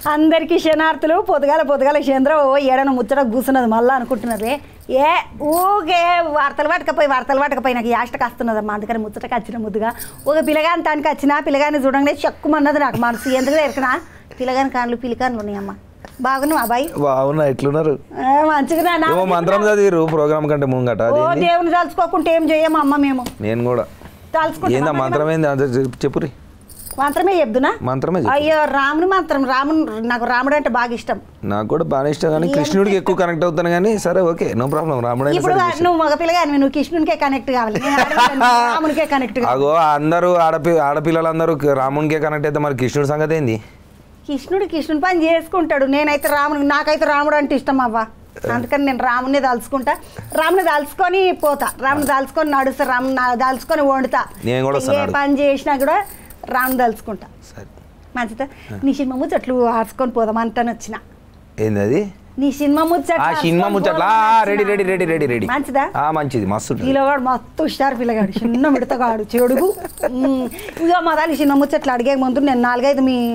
అందరికీ క్షణార్థులు పొద్దుగాల పొద్దుగాల చంద్ర ఓ ఏడన ముచ్చట కూర్చున్నది మళ్ళీ అనుకుంటున్నారే ఏ ఊగే వార్తలు పట్టకపోయి వార్తలు పట్టకపోయి నాకు యాష్టకు వస్తున్నదమ్మా అందుకని ముచ్చటకి వచ్చిన ముద్దుగా ఒక పిల్లగాని తానికి వచ్చిన పిల్లగాని చూడంగానే చెక్కుమన్నది నాకు మనసు ఎందుకు ఎరకనా పిల్లగాని కాన్లు పిల్లకాన్లు ఉన్నాయమ్మా బాగున్నావు అబ్బాయి బాగున్నా ఎట్లున్నారు ఏ, మంచిగా నా- ఏమో మంత్రం చదివిరు ప్రోగ్రామ్ కంటే ముంగట ఓ అదేంది దేవుని తలుచుకోకుంటే ఏం చేయము అమ్మ మేము నేను కూడా ఏందా తలుచుకుంటాం మంత్రం ఏంది అంత చెప్- చెప్పురి మంత్రమే చెప్తున్నా మంత్రమే చెప్పు అయ్యో రాముని మంత్రం రాముని నాకు రాముడు అంటే బాగా ఇష్టం నాకు కూడా బాగా ఇష్టం కానీ కృష్ణుడికి ఎక్కువ కనెక్ట్ అవుతాను కానీ సరే ఓకే నో ప్రాబ్లం రాముడైనా ఇప్పుడు సరే నువ్వు మగపిల్లగా నువ్వు కృష్ణునికే కనెక్ట్ కావాలి నేను ఆడపిల్లని, రామునికే కనెక్ట్ కావాలి అగో అందరూ ఆడపి ఆడపిల్లలందరూ రామునికే కనెక్ట్ అయితే మరి కృష్ణుడి సంగతి ఏంది కృష్ణుడు కృష్ణుని పని చేసుకుంటాడు నేనైతే రాముడు నాకైతే రాముడు అంటే ఇష్టం అవ్వ అందుకని నేను రాముని దాల్చుకుంటా రాముని దాల్చుకొని పోతా రాముని దాల్చుకొని నడుస్తా రాముని నా- దాల్చుకొని వండుతా నేను కూడా ఏ వస్తాను పని చేసినా కూడా రాముని దాల్చుకుంటా సరే మంచిదా నీ సినిమా ముచ్చట్లు ఆర్చుకొని పోదాం అంటాను వచ్చిన ఏంది అది నీ సినిమా ముచ్చట్లు ఆ సినిమా ఆర్చుకొని ముచ్చట్లా పోదాం అని రెడీ వచ్చిన. రెడీ రెడీ రెడీ రెడీ మంచిదా ఆ మంచిది మస్తు ఉంటుంది. పిల్లగాడు మస్తు హుషారు పిల్లగాడు చిన్న మిడతగాడు చెడుగు ఉమ్, ఇక మా దాని చిన్న ముచ్చట్లు అడిగే ముందు నేను నాలుగైదు మీ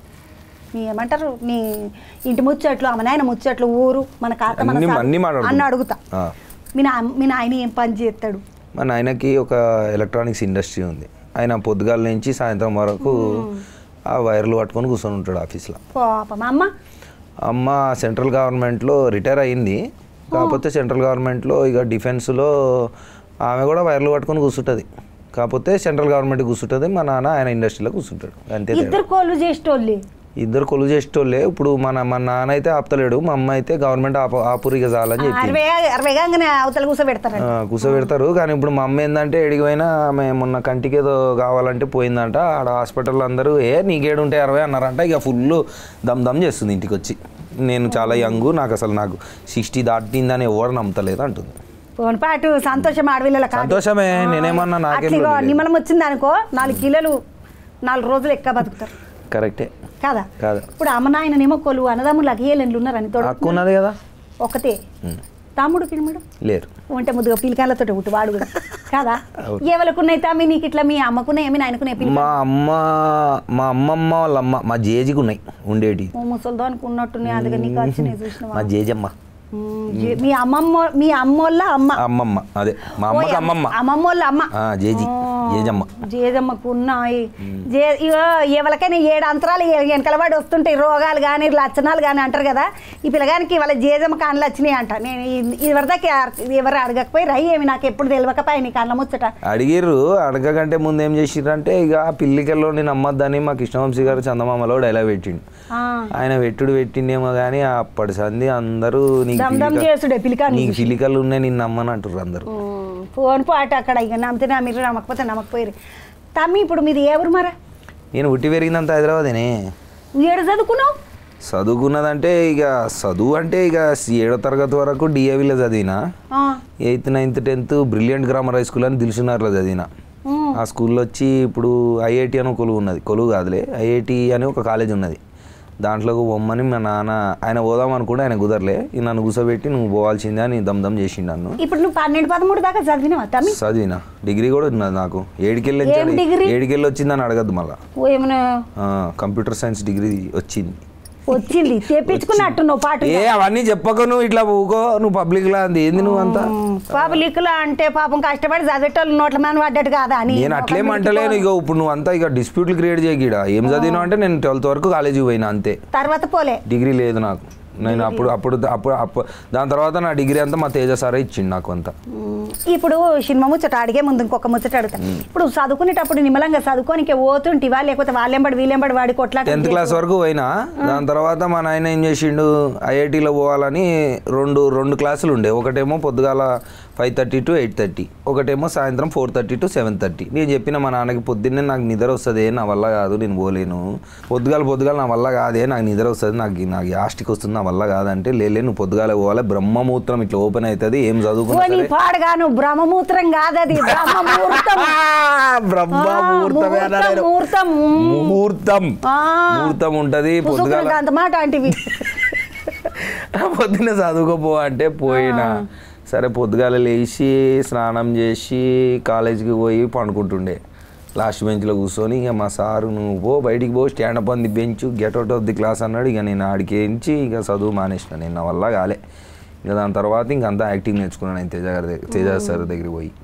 మీ ఏమంటారు మీ ఇంటి ముచ్చట్లు అమ్మ నాయన ముచ్చట్లు ఊరు మన కాక మన అన్ని- సార్ అన్ని మాట్లాడుకుందాం. అన్న అడుగుతా ఆ. మీ నా మీ నాయన ఏం పని చేస్తాడు మా నాయనకి ఒక ఎలక్ట్రానిక్స్ ఇండస్ట్రీ ఉంది ఆయన పొద్దుగాల నుంచి సాయంత్రం వరకు ఆ వైర్లు పట్టుకొని కూర్చొని ఉంటాడు ఆఫీస్లో పాపం అమ్మ అమ్మ సెంట్రల్ గవర్నమెంట్లో రిటైర్ అయ్యింది కాకపోతే సెంట్రల్ గవర్నమెంట్లో ఇక డిఫెన్స్లో ఆమె కూడా వైర్లు పట్టుకొని కూర్చుంటుంది కాకపోతే సెంట్రల్ గవర్నమెంట్ కూర్చుంటుంది మా నాన్న ఆయన ఇండస్ట్రీలో కూర్చుంటాడు అంతే తేడా. ఇద్దరు కోళ్ళు చేసేటోళ్ళే ఇద్దరు కొలువు చేసేటోళ్ళే ఇప్పుడు మన మన నాన్న అయితే ఆపుతలేడు మా అమ్మ అయితే గవర్నమెంట్ ఆప ఆపురిగా చాలని చెప్పి అరవై అరవై గానే అవతల కూర్చోబెడతారంట కూర్చోబెడతారు కానీ ఇప్పుడు మా అమ్మ ఏంటంటే ఎడికి పోయినా ఆమె మొన్న కంటికి ఏదో కావాలంటే పోయిందంట ఆడ హాస్పిటల్ అందరూ ఏ నీకేడు ఉంటాయి అరవై అన్నారంట ఇక ఫుల్ దమ్ దమ్ చేస్తుంది ఇంటికి వచ్చి నేను చాలా యంగ్ నాకు అసలు నాకు సిక్స్టీ దాటిందని ఎవరు నమ్మతలేదు అంటుంది పోను పాటు సంతోషం ఆడవిల్లల కాదు సంతోషమే నేనేమన్నా నాకేం అట్లా లోటు లేదు. నిమ్మలం వచ్చింది అనుకో నాలుగు కిలోలు నాలుగు రోజులు ఎక్క బతుకుతారు కరెక్టే కాదా కాదు ఇప్పుడు అమ్మ నాయననేమో కొలువు అన్నదమ్ములకు ఏళ్ళు ఉన్నారని తోడు హక్కు ఉన్నది కదా ఒకతే ఉమ్. తమ్ముడు పిల్లడు లేరు ఉంటే ముద్దుగా పిలికాలతో ఉట్టు వాడు కూడా కాదా ఎవరికున్నాయి తమ్మి నీకు ఇట్లా మీ అమ్మకున్నాయి మీ నాయనకున్నాయి పిల్లలు మా అమ్మ మా అమ్మమ్మ వాళ్ళ అమ్మ మా జేజికి ఉన్నాయి ఉండేటి ఓ ముసలిదో అనుకున్నట్టున్నాయి అందుకని నీకు వచ్చినాయి చూసినవా మా జేజమ్మ ఉమ్, జే- మీ అమ్మమ్మ మీ అమ్మోళ్ళ అమ్మ అమ్మమ్మ అదే మా అమ్మకి అమ్మమ్మ అమ్మమ్మోళ్ళ అమ్మ ఆ, జేజి జేజమ్మ జేజమ్మకు ఉన్నాయి జే ఇగో ఎవరికైనా ఏడు అంతరాలు ఏ- వెనకలబడి వస్తుంటాయి రోగాలు కానీ లక్షణాలు కానీ అంటారు కదా ఈ పిల్లగానికి వాళ్ళ జేజమ్మ కాన్లు వచ్చినాయి అంట నేను ఇవరిదాకా ఎవరు అడగకపోయి రై ఏమి నాకు ఎప్పుడు తెలియకపోయి నీ కళ్ళ ముచ్చట అడిగిర్రు అడగకంటే ముందు ఏం చేసిర్రంటే ఇక ఆ పిల్లికల్లో నేను నమ్మద్దని మా కృష్ణవంశీ గారు చందమామలో డైలాగ్ పెట్టిండు ఆ, ఆయన పెట్టుడు పెట్టిండేమో కానీ అప్పటి సంది అందరూ నీకు దమ్ దమ్ పిల్లిక- చేసుడే పిలికాని నీకు పిల్లికలు ఉన్నాయి నిన్ను నమ్మని అంటారు అందరూ ఉమ్, ఫోన్ పాట అక్కడ ఇక నమ్మితే నమ్మిరు నమ్మకపోతే నమ్మకపోయారు తమ్మి ఇప్పుడు మీది ఏ ఊరు మరా నేను పుట్టి పెరిగిందంత హైదరాబాదేనే ఏడు చదువుకున్నావు చదువుకున్నదంటే ఇక చదువు అంటే ఇక ఏడో తరగతి వరకు డిఏవిలో చదివిన ఆ, eighth ninth tenth brilliant grammar high school అని దిల్సునార్లో చదివిన ఉమ్, ఆ స్కూల్లో వచ్చి ఇప్పుడు ఐఐటి అని ఒక కొలువు ఉన్నది కొలువు కాదులే ఐఐటి అని ఒక కాలేజ్ ఉన్నది దాంట్లోకి పొమ్మని మా నాన్న ఆయన పోదాం అనుకుంటే ఆయన కుదరలే ఈ నన్ను కూర్చోబెట్టి నువ్వు పోవాల్సిందే అని దమ్ దమ్ చేసిండు నన్ను ఇప్పుడు నువ్వు పన్నెండు పదమూడు దాకా చదివినావా తమ్మి చదివిన డిగ్రీ కూడా ఉన్నది నాకు ఏడుకెళ్ళి ఏం డిగ్రీ? ఏడుకెళ్ళి వచ్చిందని అడగద్దు మళ్ళా ఓ ఏమైనా ఆ, కంప్యూటర్ సైన్స్ డిగ్రీ వచ్చింది వచ్చింది తెప్పించుకున్నట్టు నువ్వు పాటు ఏ అవన్నీ చెప్పక నువ్వు ఇట్లా ఊకో నువ్వు పబ్లిక్ లా అంది ఏంది నువ్వు అంతా పబ్లిక్లో అంటే పాపం కష్టపడి చదివేటోళ్ళు నోట్ల మీద పడ్డట్టు కాదా అని నేను అట్లేం అంటలేను ఇక ఇప్పుడు నువ్వు అంతా ఇక డిస్ప్యూట్లు క్రియేట్ చేయకీడ ఏం చదివినావు అంటే నేను ట్వెల్త్ వరకు కాలేజీకి పోయినా అంతే తర్వాత పోలే డిగ్రీ లేదు నాకు నేను అప్పుడు అప్పుడు అప్పుడు అప్పుడు దాని తర్వాత నా డిగ్రీ అంతా మా తేజ సారే ఇచ్చిండు నాకు అంతా ఉమ్, ఇప్పుడు సినిమా ముచ్చట అడిగే ముందు ఇంకొక ముచ్చట అడుగుతా ఇప్పుడు చదువుకునేటప్పుడు నిమ్మలంగా చదువుకోనికి పోతుంటివా లేకపోతే వాళ్ళెంబడి వీళ్ళెంబడి వాడి కొట్లాట టెన్త్ క్లాస్ వరకు పోయినా దాని తర్వాత మా నాయన ఏం చేసిండు ఐఐటీలో పోవాలని రెండు రెండు క్లాసులు ఉండే ఒకటేమో పొద్దుగాల five thirty to eight thirty ఒకటేమో సాయంత్రం four thirty to seven thirty నేను చెప్పిన మా నాన్నకి పొద్దున్నే నాకు నిద్ర వస్తుంది నా వల్ల కాదు నేను పోలేను పొద్దుగాల పొద్దుగాల నా వల్ల కాదే నాకు నిద్ర వస్తుంది నాకు నాకు యాస్టిక్ వస్తుంది నా వల్ల కాదంటే లేలే నువ్వు పొద్దుగాల పోవాలి బ్రహ్మమూత్రం ఇట్లా ఓపెన్ అవుతుంది ఏం ఓ చదువుకున్నా నీ సరే పాడగాను బ్రహ్మమూత్రం కాదది బ్రహ్మముహూర్తం బ్రహ్మముహూర్తమే ఆ, అన్నా నేను. ముహూర్తం. ముహూర్తం ఆ. ముహూర్తం ఉంటది పొద్దుగాల పుసుకులకు అంత మాట అంటివి పొద్దున్న చదువుకోపో అంటే పోయినా సరే పొద్దుగాల లేచి స్నానం చేసి కాలేజీకి పోయి పండుకుంటుండే లాస్ట్ బెంచ్లో కూర్చొని ఇక మా సారు నువ్వు పో బయటికి పో stand up on the bench get out of the class అన్నాడు ఇక నేను ఆడికి ఎంచి ఇక చదువు మానేసిన నేను నా వల్ల కాలే ఇక దాని తర్వాత ఇంక అంతా యాక్టింగ్ నేర్చుకున్నాను నేను తేజ గారి దగ్గర తేజ సార్ దగ్గరికి పోయి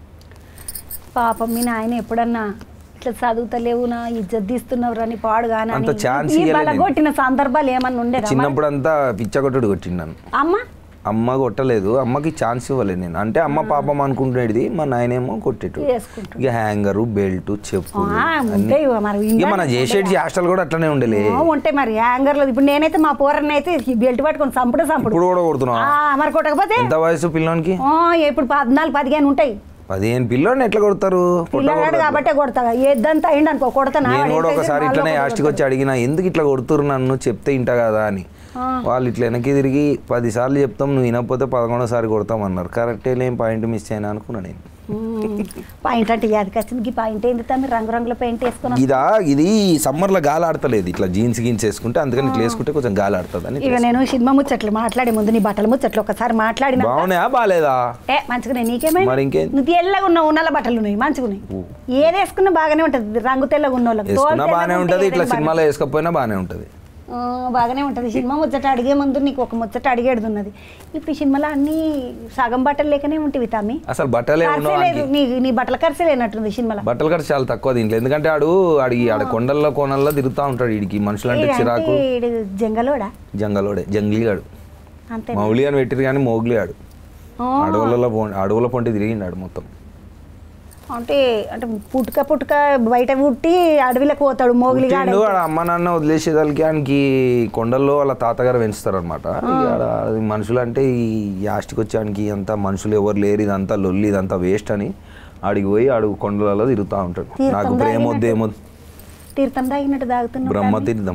పాపం మీ నాయన ఎప్పుడన్నా ఇట్లా చదువుతలేవు నా ఇజ్జత్ తీస్తున్నావు అని పాడుగానా అంత ఛాన్స్ ఈ ఇయ్యలే నేను. కొట్టిన సందర్భాలు ఏమన్నా ఉండేదా చిన్నప్పుడు అంతా పిచ్చగొట్టుడు కొట్టిండు నన్ను అమ్మ అమ్మ కొట్టలేదు అమ్మకి ఛాన్స్ ఇవ్వలేదు నేను అంటే అమ్మ పాపం అనుకుంటున్నది మా నాయనేమో కొట్టేటు వేసుకుంటాడు. ఇక హ్యాంగరు బెల్ట్ చెప్పు ఆ, ఉంటాయి మరి ఇక మన చేసేటి హాస్టల్ కూడా అట్లనే ఉండలే ఆ, ఉంటాయి మరి హ్యాంగర్లు ఇప్పుడు నేనైతే మా పోరని అయితే ఈ బెల్ట్ పట్టుకొని సంపుడు సంపుడు ఇప్పుడు కూడా కొడుతున్నావా ఆ, మరి కొట్టకపోతే ఎంత వయసు పిల్లోనికి ఆ, ఇప్పుడు పద్నాలుగు పదిహేను ఉంటాయి పదిహేను పిల్లోని ఎట్లా కొడతారు పొట్ట పిల్లగాడు కొడతారు. కాబట్టే కొడతా ఏదంతా అయింది అనుకో కొడతా నా నేను కూడా వాడు ఒకసారి అయితే ఇట్లనే మళ్ళీ యాస్టికి వచ్చి అడిగిన ఎందుకు ఇట్లా కొడుతురు నన్ను చెప్తే ఇంట కదా అని ఆ. వాళ్ళు ఇట్లా వెనక్కి తిరిగి పది సార్లు చెప్తాం నువ్వు వినకపోతే పదకొండోసారి కొడతాం అన్నారు కరెక్టే లేం పాయింట్ మిస్ అయినా అనుకున్నా నేను ఉమ్, పాయింట్ అంటే యాదకి వచ్చింది ఈ పాయింట్ ఏంది తమ్మి రంగు రంగుల పెయింట్ వేసుకున్నాం ఇదా ఇది సమ్మర్లో గాలి ఆడతలేదు ఇట్లా జీన్స్ గీన్స్ వేసుకుంటే అందుకని ఇట్లా వేసుకుంటే కొంచెం గాలి ఆడుతుంది అని ఇక నేను సినిమా ముచ్చట్లు మాట్లాడే ముందు నీ బట్టల ముచ్చట్లు ఒకసారి మాట్లాడిన బాగున్నాయా బాగాలేదా ఏ మంచిగానే నీకేమైంది మరి ఇంకేం? నువ్వు తెల్లగా ఉన్నావు నల్ల బట్టలు ఉన్నాయి మంచిగున్నాయి ఏది వేసుకున్నా బాగానే ఉంటది రంగు తెల్లగా ఉన్న వాళ్ళకి. తోలు వేసుకున్నా తెల్లగా బాగానే ఉంటే ఉంటుంది ఇట్లా ఏదైనా సినిమాలో వేసుకోకపోయినా బాగానే ఉంటుంది ఆ, బాగానే ఉంటుంది సినిమా ముచ్చట అడిగే ముందు నీకు ఒక ముచ్చట అడిగేది ఉన్నది ఇప్పుడు ఈ సినిమాలో అన్ని సగం బట్టలు లేకనే ఉంటుంది తమ్మి అసలు బట్టలే ఖర్చే ఉండవు లేదు నీ నీ బట్టల ఖర్చే లేనట్టుంది సినిమాలో బట్టలు ఖర్చు చాలా తక్కువ దీంట్లో ఎందుకంటే ఆడు ఆడికి ఆడ కొండల్లో కోనల్లో తిరుగుతూ ఉంటాడు వీడికి మనుషులంటే ఈడంటే చిరాకు ఈడు జంగలోడా జంగలోడే జంగ్లీగాడు అంతే మౌలి అని పెట్టిరు కానీ మోగ్లీ ఆడు అడవులలో పో అడవుల పొంటి తిరిగిండాడు మొత్తం అంటే అంటే పుట్టుక పుట్టుక బయట పుట్టి అడవిలోకి పోతాడు మోగిలిగాడు పుట్టిండు ఆడ అమ్మ నాన్న వదిలేసేదానికి ఆయనకి కొండల్లో వాళ్ళ తాతగారు పెంచుతారు అనమాట మనుషులు అంటే ఈ యాస్టికి వచ్చానికి అంతా మనుషులు ఎవరు లేరు ఇదంతా లొల్లి ఇదంతా వేస్ట్ అని ఆడికి పోయి ఆడు కొండలలో తిరుగుతూ ఉంటాడు తీర్థం నాకు ప్రేమ వద్దు ఏమో తీర్థం తాగినట్టు తాగుతున్నావు బ్రహ్మ తమ్మి. తీర్థం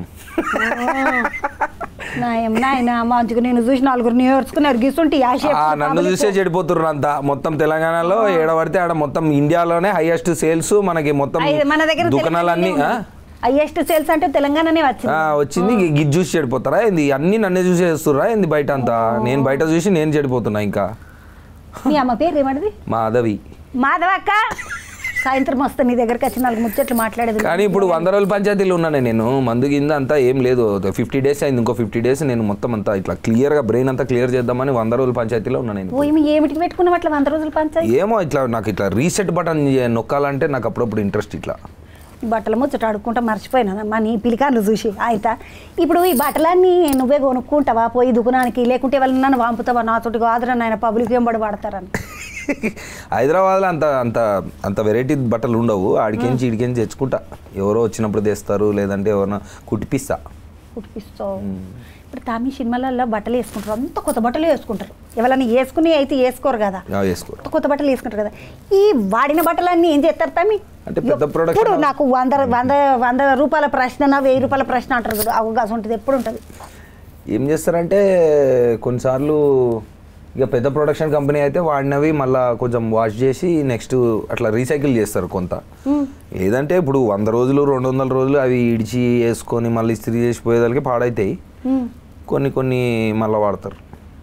నాయం నాయన మంచిగా నేను చూసి నలుగురు నేర్చుకున్నారు గీసుంటే యాష ఆ, నన్ను చూసే చెడిపోతున్నారు అంతా మొత్తం తెలంగాణలో ఏడబడితే ఆడ మొత్తం ఇండియాలోనే హైయెస్ట్ సేల్స్ మనకి మొత్తం మన దగ్గర దుకాణాలన్నీ ఆ? హైయెస్ట్ సేల్స్ అంటే తెలంగాణనే వచ్చింది ఆ, వచ్చింది గి- గిజ్జు చూసి చెడిపోతారా ఏంది అన్ని నన్నే చూసి చేస్తుర్రా ఏంది బయట అంతా నేను బయట చూసి నేను చెడిపోతున్నా ఇంకా మీ అమ్మ పేరు ఏమన్నది మాధవి మాధవక్క సాయంత్రం వస్తే నీ దగ్గరికి వచ్చి నాలుగు ముచ్చట్లు మాట్లాడేది కానీ ఇప్పుడు వంద రోజుల పంచాయతీలో ఉన్నాను నేను మందు కింద అంతా ఏం లేదు ఫిఫ్టీ డేస్ అయింది ఇంకో ఫిఫ్టీ డేస్ నేను మొత్తం అంతా ఇట్లా క్లియర్గా బ్రెయిన్ అంతా క్లియర్ చేద్దామని వంద రోజుల పంచాయతీలో ఉన్నాను నేను పోయి ఏమిటికి పెట్టుకున్నావు అట్లా వంద రోజులు పంచాయి ఏమో ఇట్లా నాకు ఇట్లా రీసెట్ బటన్ నొక్కాలంటే నాకు అప్పుడప్పుడు ఇంట్రెస్ట్ ఇట్లా ఈ బట్టల ముచ్చట అడుక్కుంటా మర్చిపోయినాదమ్మా నీ పిలికాన్లు చూసి ఆయన ఇప్పుడు ఈ బట్టలన్నీ నువ్వే కొనుక్కుంటావా పోయి దుకాణానికి లేకుంటే వాళ్ళని నన్ను పంపుతావా నాతోటి కాదురా నాయన పబ్లిక్ ఎంబడి పడతారని హైదరాబాద్లో అంత అంత అంత వెరైటీ బట్టలు ఉండవు ఆడికెంచి ఇడికెంచి తెచ్చుకుంటా ఎవరో వచ్చినప్పుడు తెస్తారు లేదంటే ఎవరైనా కుట్టిపిస్తా కుట్టిస్తావు ఇప్పుడు తామి సినిమాలలో బట్టలు వేసుకుంటారు అంత కొత్త బట్టలు వేసుకుంటారు ఎవరైనా వేసుకుని అయితే వేసుకోరు కదా ఆ, వేసుకో కొత్త కొత్త బట్టలు వేసుకుంటారు కదా ఈ వాడిన బట్టలన్నీ ఏం చేస్తారు తమ్మి అంటే పెద్ద production ఎప్పుడు నాకు వంద వంద వంద రూపాయల ప్రశ్న వెయ్యి రూపాయల ప్రశ్న అంటారు చూడు అవకాశం ఉంటుంది ఎప్పుడు ఉంటుంది ఏం చేస్తారంటే కొన్నిసార్లు ఇక పెద్ద ప్రొడక్షన్ కంపెనీ అయితే వాడినవి మళ్ళీ కొంచెం వాష్ చేసి నెక్స్ట్ అట్లా రీసైకిల్ చేస్తారు కొంత లేదంటే ఇప్పుడు వంద రోజులు రెండు వందల రోజులు అవి ఇడిచి వేసుకొని మళ్ళీ ఇస్త్రీ చేసి పోయేదానికి పాడైతాయి ఉమ్. కొన్ని కొన్ని మళ్ళీ వాడతారు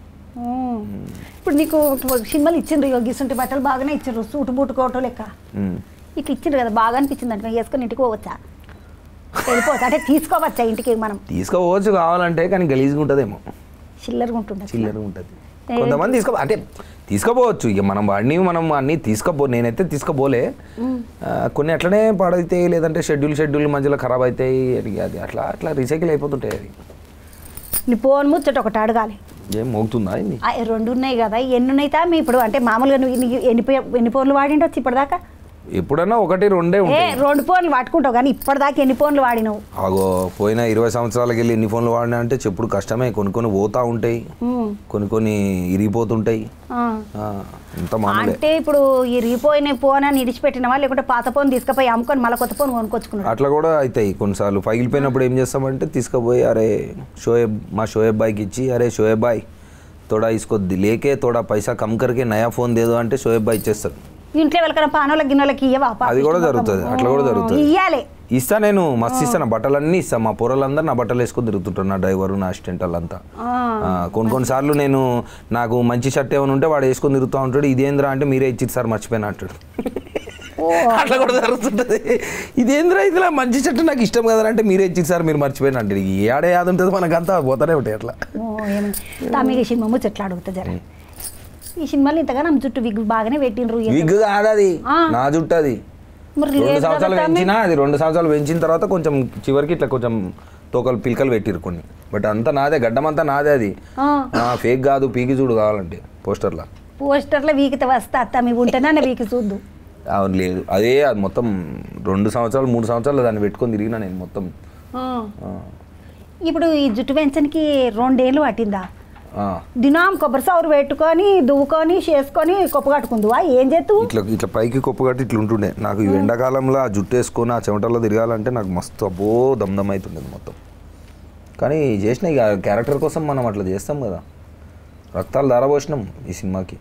ఉమ్. ఇప్పుడు నీకు సినిమాలు ఇచ్చిండ్రు ఇగో గిసుంటి బట్టలు బాగానే ఇచ్చిండ్రు సూటు బూటు కోటు లెక్క ఉమ్. ఇట్లా ఇచ్చిండ్రు కదా బాగా అనిపించింది అంటే వేసుకొని ఇంటికి పోవచ్చా వెళ్ళిపోవచ్చా అంటే తీసుకోవచ్చా ఇంటికి మనం తీసుకోవచ్చు కావాలంటే కానీ గలీజ్గా ఉంటుందేమో చిల్లరగా ఉంటుంది చిల్లరగా ఉంటుంది కొంతమంది తీసుకో అంటే తీసుకోపోవచ్చు ఇక మనం వాడిని మనం అన్నీ తీసుకోపో నేనైతే తీసుకోపోలే ఆ, కొన్ని అట్లనే పాడైతాయి లేదంటే షెడ్యూల్ షెడ్యూల్ మధ్యలో ఖరాబ్ అవుతాయి అది అది అట్లా అట్లా రీసైకిల్ అయిపోతుంటాయి అది నీ ఫోన్ ముచ్చట ఒకటి అడగాలి ఏం మోగుతుందా ఇది ఆ, రెండు ఉన్నాయి కదా ఎన్ని ఉన్నాయి తా మీ ఇప్పుడు అంటే మామూలుగా నువ్వు నీకు ఎన్ని పో- ఎన్ని ఫోన్లు వాడిండొచ్చు ఇప్పటిదాకా ఎప్పుడన్నా ఒకటి రెండే ఏ ఉంటాయి రెండు ఫోన్లు పట్టుకుంటావు కానీ ఇప్పటిదాకా ఎన్ని ఫోన్లు వాడినావు ఆగో పోయిన ఇరవై సంవత్సరాలకి వెళ్ళి ఎన్ని ఫోన్లు వాడినా అంటే చెప్పుడు కష్టమే కొన్ని కొన్ని పోతా ఉంటాయి ఉమ్. కొన్ని కొన్ని ఇరిగిపోతుంటాయి ఆ. ఆ, అంత మామూలే అంటే ఇప్పుడు ఈ రీపోయిన ఫోన్ అని ఇడిచిపెట్టినవా లేకుంటే పాత ఫోన్ తీసుకుపోయి అమ్ముకొని మళ్ళీ కొత్త ఫోన్ కొనుక్కొచ్చుకున్నాడు అట్లా కూడా అవుతాయి కొన్నిసార్లు పగిలిపోయినప్పుడు ఏం చేస్తామంటే తీసుకుపోయి అరే షోయబ్ మా షోయబ్ బాయ్కి ఇచ్చి అరే షోయబ్ బాయ్ తోడా ఇసుకొద్ది లేకే తోడా పైసా కమ్ కరికే నయా ఫోన్ దేదో అంటే షోయబ్ బాయ్ ఇచ్చేస్తారు ఇంట్లో వెళ్ళకన్నా పానోళ్ళకి గిన్నెలకి ఇయ్యవా పాప అది కూడా ఇష్టం జరుగుతుంది మొత్తం. అట్లా కూడా జరుగుతుంది ఇయ్యాలి ఇస్తా నేను మస్తు ఇస్తాను బట్టలన్నీ ఇస్తా మా పొరలందరూ నా బట్టలు వేసుకొని తిరుగుతుంటారు నా డ్రైవరు నా అసిస్టెంట్ వాళ్ళంతా ఆ. ఆ, కొన్ని కొన్నిసార్లు నేను నాకు మంచి షర్ట్ ఏమైనా ఉంటే వాడు వేసుకొని తిరుగుతూ ఉంటాడు ఇదేంద్రా అంటే మీరే ఇచ్చి సార్ మర్చిపోయినా అంటాడు ఓ. అట్లా కూడా జరుగుతుంటది ఇదేంద్రా ఇదిలా మంచి చెట్టు నాకు ఇష్టం కదా అంటే మీరే ఇచ్చింది సార్ మీరు మర్చిపోయిన అంటే ఈ ఏడే యాది ఉంటుంది మనకంతా పోతానే ఉంటాయి అట్లా ఓ ఏమని తమ్మిగా సినిమా ముచ్చట్లు అడుగుతా జర ఈ సినిమాలు ఇంతగా నమ్మ చుట్టూ విగ్గు బాగానే పెట్టిండ్రు విగ్ కాదు అది ఆ. నా జుట్టు అది మరి రెండు లేదు సంవత్సరాలు కదా తమ్మి? పెంచినా అది రెండు సంవత్సరాలు పెంచిన తర్వాత కొంచెం చివరికి ఇట్లా కొంచెం తోకలు పిలకలు పెట్టిరు కొన్ని బట్ అంతా నాదే గడ్డం అంతా నాదే అది ఆ. ఫేక్ కాదు పీకి చూడు కావాలంటే పోస్టర్లా పోస్టర్లో వీకితే వస్తా తమ్మి ఉంటేనే వీకి చూద్దు అవును లేదు అదే అది మొత్తం రెండు సంవత్సరాలు మూడు సంవత్సరాలు దాన్ని పెట్టుకొని తిరిగినా నేను మొత్తం ఆ. ఆ. ఇప్పుడు ఈ జుట్టు పెంచడానికి రెండేళ్ళు పట్టిందా ఆ. దినం కొబ్బరి సౌరు పెట్టుకొని దువ్వుకొని చేసుకొని కొప్పు కట్టుకుందువా ఏం చేస్తూ ఇట్లా ఇట్లా పైకి కొప్పు కట్టి ఇట్లా ఉంటుండే నాకు ఈ ఎండాకాలంలో ఆ జుట్టు వేసుకొని ఆ చెమటల్లో తిరగాలంటే నాకు మస్తు అబ్బో దమ్దమ్ అవుతుండేది మొత్తం కానీ చేసిన ఇక క్యారెక్టర్ కోసం మనం అట్లా చేస్తాం కదా రక్తాలు ధారపోసినాం ఈ సినిమాకి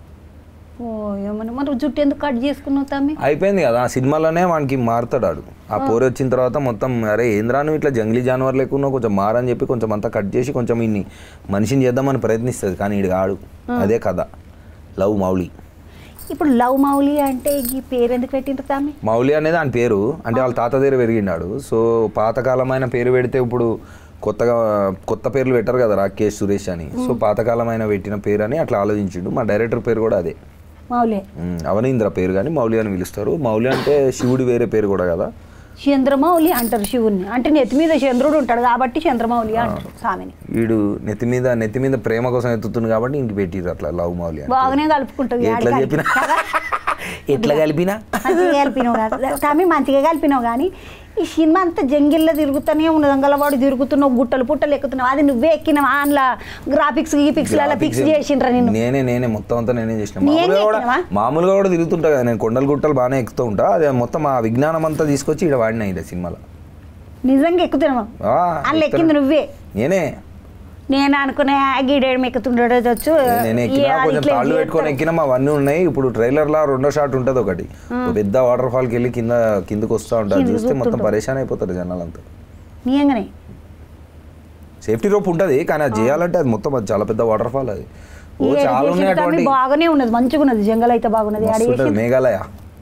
ఓ ఏమన్నా మరి జుట్టు ఎందుకు కట్ చేసుకున్నావు తమ్మి అయిపోయింది కదా ఆ సినిమాలోనే వానికి మారుతాడు ఆడు ఆ పోరు వచ్చిన తర్వాత మొత్తం అరే ఏంద్రా నువ్వు ఇట్లా జంగ్లీ జానవర్ లేకున్నా కొంచెం మారని చెప్పి కొంచెం అంతా కట్ చేసి కొంచెం ఇన్ని మనిషిని చేద్దామని ప్రయత్నిస్తుంది కానీ ఈడు ఆడు అదే కథ లవ్ మౌలి ఇప్పుడు లవ్ మౌలి అంటే ఈ పేరు ఎందుకు పెట్టిండ్రు తమ్మి మౌలి అనేది ఆయన పేరు అంటే వాళ్ళ తాత దగ్గర పెరిగినాడు సో పాతకాలమైన పేరు పెడితే ఇప్పుడు కొత్తగా కొత్త పేర్లు పెట్టరు కదా రాకేష్ సురేష్ అని సో పాతకాలమైన పెట్టిన పేరు అని అట్లా ఆలోచించిండు మా డైరెక్టర్ పేరు కూడా అదే మౌలే ఉమ్, అవనీంద్ర పేరు కానీ మౌలి అని పిలుస్తారు మౌలి అంటే శివుడి వేరే పేరు కూడా కదా చంద్రమౌళి అంటారు శివుణ్ణి అంటే నెత్తి మీద చంద్రుడు ఉంటాడు కాబట్టి చంద్రమౌళి అంటారు స్వామిని వీడు నెత్తి మీద నెత్తి మీద ప్రేమ కోసం ఎత్తుతుంది కాబట్టి ఇంక పెట్టిరు అట్లా లవ్ మౌలి అని బాగానే కలుపుకుంటుంది ఎట్లా ఆడికాడికి. చెప్పినా కదా? ఎట్లా కలిపినా మంచిగా కలిపినావు కదా తమ్మి మంచిగా కలిపినావు కానీ ఈ సినిమా అంతా జంగిల్లో తిరుగుతూనే ఉన్నది అంగలవాడు తిరుగుతున్నావు గుట్టలు పుట్టలు ఎక్కుతున్నావు అది నువ్వే ఎక్కినావు అందులో గ్రాఫిక్స్ గీపిక్స్ అలా ఫిక్స్ చేసిండ్రా నిన్ను నేనే నేనే మొత్తం అంతా నేనే చేసిన నీ ఏం మామూలుగా కూడా చేసినావా? మామూలుగా కూడా తిరుగుతుంటా కదా నేను కొండలు గుట్టలు బాగానే ఎక్కుతూ ఉంటా అదే మొత్తం ఆ విజ్ఞానం అంతా తీసుకొచ్చి ఇక్కడ వాడినా ఇదే సినిమాలో నిజంగా ఎక్కుతున్నావు ఆ, అందులో ఎక్కింది నువ్వే నేనే నేను అనుకునే గీడేడు ఎక్కుతుండడు వచ్చు నేను ఈ ఎక్కినా అది కొంచెం ఇట్లా తాళ్ళు చేస్తాడు. పెట్టుకొని ఎక్కినా అవన్నీ ఉన్నాయి ఇప్పుడు ట్రైలర్ లా రెండో షాట్ ఉంటుంది ఒకటి ఒక పెద్ద వాటర్ ఫాల్కి వెళ్ళి కింద కిందకు వస్తూ ఉంటారు కిందకి చూస్తే మొత్తం చూస్తుంటాం. పరేషాన్ అయిపోతారు జనాలంతా నిజంగానే సేఫ్టీ రోప్ ఉంటుంది కానీ అది చేయాలంటే అది మొత్తం అది చాలా పెద్ద వాటర్ ఫాల్ అది ఓ ఈ చాలా ఉన్నాయి ఎడ్యుకేషన్ అటువంటి బాగానే ఉన్నది మంచిగా ఉన్నది జంగల్ అయితే బాగున్నది మస్తు ఆడ ఉంటుంది మేఘాలయ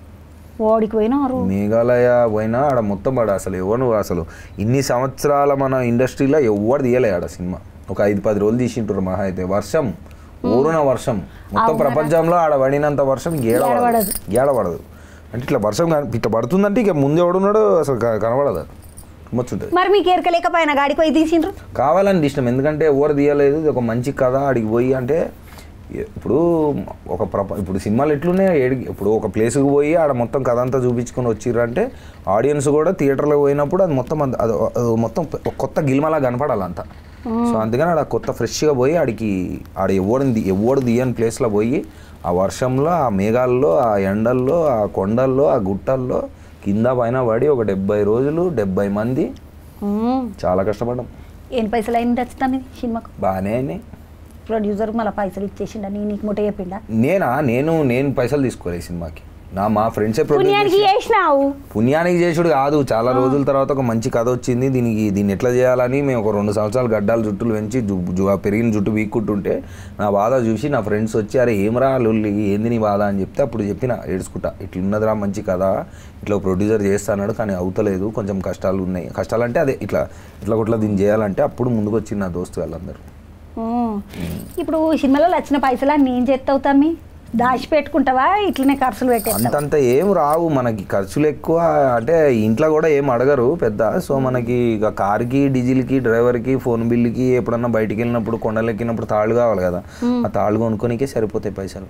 ఓడికి పోయినారు మేఘాలయ పోయినా ఆడ మొత్తం ఆడ అసలు ఎవరు అసలు ఇన్ని సంవత్సరాల మన ఇండస్ట్రీలో ఎవరు తీయలే ఆడ సినిమా ఒక ఐదు పది రోజులు తీసింటారు మహా అయితే వర్షం ఊరున వర్షం మొత్తం ప్రపంచంలో ఆడ పడినంత వర్షం ఏడవడదు ఏడవడదు. ఏడవడదు అంటే ఇట్లా వర్షం కని- ఇట్లా పడుతుందంటే ఇక ముందు ఎవడున్నాడో అసలు క- కనబడదు ముచ్చుంటుంది మరి మీకు ఎరకలేకపోయినా గాడికి పోయి తీసిండ్రు కావాలని తీసినాం ఎందుకంటే ఎవరు తీయలేదు ఇది ఒక మంచి కథ ఆడికి పోయి అంటే ఇప్పుడు ఒక ప్రప ఇప్పుడు సినిమాలు ఎట్లున్నాయి ఏడి ఇప్పుడు ఒక ప్లేస్కి పోయి ఆడ మొత్తం కథ అంతా చూపించుకొని వచ్చిర్రు అంటే ఆడియన్స్ కూడా థియేటర్లో పోయినప్పుడు అది మొత్తం అంత- అది అది మొత్తం ఒక కొత్త గిల్మలా కనపడాలి అంతా సో అందుకని ఆడ కొత్త ఫ్రెష్గా పోయి ఆడికి ఆడ ఎవడు ఎవడు తీయని ప్లేస్లో పోయి ఆ వర్షంలో ఆ మేఘాల్లో ఆ ఎండల్లో ఆ కొండల్లో ఆ గుట్టల్లో కింద పైన పడి ఒక డెబ్బై రోజులు డెబ్బై మంది ఉమ్. చాలా కష్టపడ్డాం ఎన్ని పైసలు అయింది వచ్చా మీది సినిమాకు బాగానే అయినాయి ప్రొడ్యూసర్ మళ్ళీ పైసలు ఇచ్చేసిండా నీ నీకు ముట్ట చెప్పిండా నేనా నేను నేను పైసలు తీసుకోలే ఈ సినిమాకి నా మా ఫ్రెండ్సే ప్రొడ్యూస్ పుణ్యానికి చేసినావు పుణ్యానికి చేసుడు కాదు చాలా రోజుల తర్వాత ఒక మంచి కథ వచ్చింది దీనికి దీన్ని ఎట్లా చేయాలని మేము ఒక రెండు సంవత్సరాలు గడ్డాలు జుట్టులు పెంచి జు- జు- ఆ పెరిగిన జుట్టు వీక్కుంటుంటే నా బాధ చూసి నా ఫ్రెండ్స్ వచ్చి అరే ఏమరా లొల్లి ఏంది నీ బాధ అని చెప్తే అప్పుడు చెప్పిన ఏడ్చుకుంటా ఇట్లా ఉన్నదిరా మంచి కథ ఇట్లా ప్రొడ్యూసర్ చేస్తాడు కానీ అవుతలేదు కొంచెం కష్టాలు ఉన్నాయి కష్టాలు అంటే అదే ఇట్లా ఇట్లా కొట్లా దీన్ని చేయాలంటే అప్పుడు ముందుకు వచ్చింది నా దోస్తు వాళ్ళందరూ ఉమ్. ఇప్పుడు సినిమాలో వచ్చిన పైసలు అన్ని ఏం చేస్తావు తమ్మి దాచి పెట్టుకుంటావా ఇట్లనే ఖర్చులు పెట్టేస్తావా అంతంత ఏం రావు మనకి ఖర్చులు ఎక్కువ అంటే ఇంట్లో కూడా ఏం అడగరు పెద్ద సో మనకి ఇక కార్కి డీజిల్కి డ్రైవర్కి ఫోన్ బిల్లుకి ఎప్పుడన్నా బయటికి వెళ్ళినప్పుడు కొండలు ఎక్కినప్పుడు తాళ్ళు కావాలి కదా ఆ తాళ్ళు కొనుక్కోనికే సరిపోతాయి పైసలు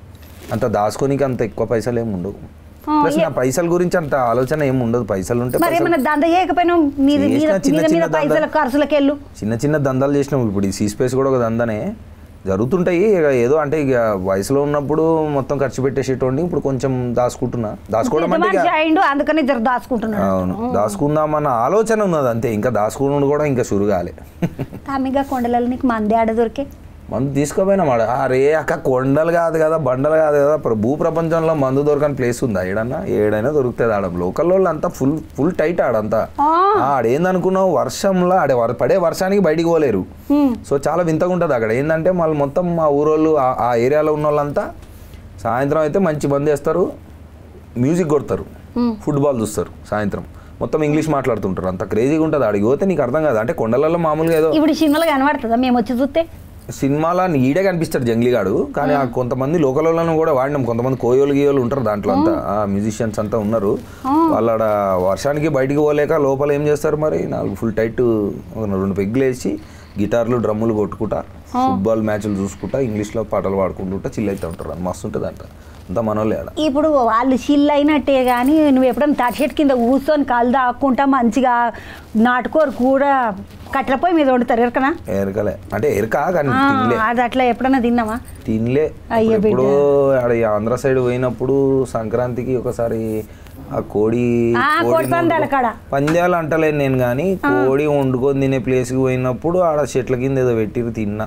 అంత దాచుకోనికి అంత ఎక్కువ పైసలు ఏమి ఉండవు ఆ, ప్లస్ నా పైసల గురించి అంత ఆలోచన ఏమి ఉండదు పైసలు ఉంటే మరి పైసలు- ఏమైనా దంద చేయకపోయినా మీద మీద చేసిన చిన్న మీద మీద చిన్న పైసల దందాలు. ఖర్చులకు వెళ్ళు చిన్న చిన్న దందాలు చేసినాం ఇప్పుడు ఈ సీ స్పేస్ కూడా ఒక దందనే జరుగుతుంటాయి ఇక ఏదో అంటే ఇక వయసులో ఉన్నప్పుడు మొత్తం ఖర్చు పెట్టేసేటోండి ఇప్పుడు కొంచెం దాచుకుంటున్నా దాచుకోవడం అంటే ఇక మనిషి అయిండు అందుకని జర దాచుకుంటున్నాడు అవును దాచుకుందామన్న ఆలోచన ఉన్నది అంతే ఇంకా దాచుకున్నాడు కూడా ఇంకా సురుగాలే తమ్మిగా కొండలలో నీకు మంది ఆడ దొరికే మందు తీసుకోపోయినా మాట అరే అక్క కొండలు కాదు కదా బండలు కాదు కదా ప్ర- భూ ప్రపంచంలో మందు దొరకని ప్లేస్ ఉందా ఏడన్నా ఏడైనా దొరుకుతుంది ఆడ లోకల్ వాళ్ళు అంతా ఫుల్ ఫుల్ టైట్ ఆడంతా ఆ. ఆడేందనుకున్నావు వర్షంలో ఆడే వర- పడే వర్షానికి బయటికి పోలేరు హ్మ్. సో చాలా వింతగా ఉంటుంది అక్కడ ఏంటంటే మళ్ళీ మొత్తం మా ఊరోళ్ళు ఆ- ఆ ఏరియాలో ఉన్న వాళ్ళంతా సాయంత్రం అయితే మంచి మంది వేస్తారు మ్యూజిక్ కొడతారు ఫుట్బాల్ చూస్తారు సాయంత్రం మొత్తం ఇంగ్లీష్ మాట్లాడుతుంటారు అంత క్రేజీగా ఉంటుంది ఆడికి పోతే నీకు అర్థం కాదు అంటే కొండలలో మామూలుగా ఏదో ఇప్పుడు సినిమాలో కనబడుతుందా మేము వచ్చి చూస్తే సినిమాలో ఈడే కనిపిస్తాడు జంగ్లీగాడు కానీ ఆ కొంతమంది లోకల్ వాళ్ళను కూడా వాడినాం కొంతమంది కోయోలు గీయోలు ఉంటారు దాంట్లో అంతా ఆ మ్యూజిషియన్స్ అంతా ఉన్నారు వాళ్ళు ఆడ వర్షానికి బయటికి పోలేక లోపల ఏం చేస్తారు మరి నాలుగు ఫుల్ టైట్ ఒక రెండు పెగ్గులు వేసి గిటార్లు డ్రమ్ములు కొట్టుకుంటా ఫుట్బాల్ మ్యాచ్లు చూసుకుంటా ఇంగ్లీష్లో పాటలు పాడుకుంటుంటా చిల్ అవుతూ ఉంటారు అది మస్తు ఉంటుంది అంట అంతా మనోళ్ళే ఆడ ఇప్పుడు వాళ్ళు చిల్ అయినట్టే కానీ నువ్వు ఎప్పుడైనా తాటి చెట్టు కింద కూర్చొని కాలు దాక్కుంటా మంచిగా నాటుకోరు కూడా కట్టెల పొయ్యి మీద వండుతారు ఎరకనా ఎరకలే అంటే ఎరక కానీ ఆ, తినలే అది అట్లా ఎప్పుడైనా తిన్నావా తినలే అయ్యో ఎప్పుడు ఆడ ఈ ఆంధ్ర సైడ్ పోయినప్పుడు సంక్రాంతికి ఒకసారి ఆ కోడి ఆ, కోడిని కోడి పందాల వండుకో- కాడ. పందాలు అంటలేను నేను కానీ కోడి వండుకొని తినే ప్లేస్కి పోయినప్పుడు ఆడ చెట్ల కింద ఏదో పెట్టిరు తిన్నా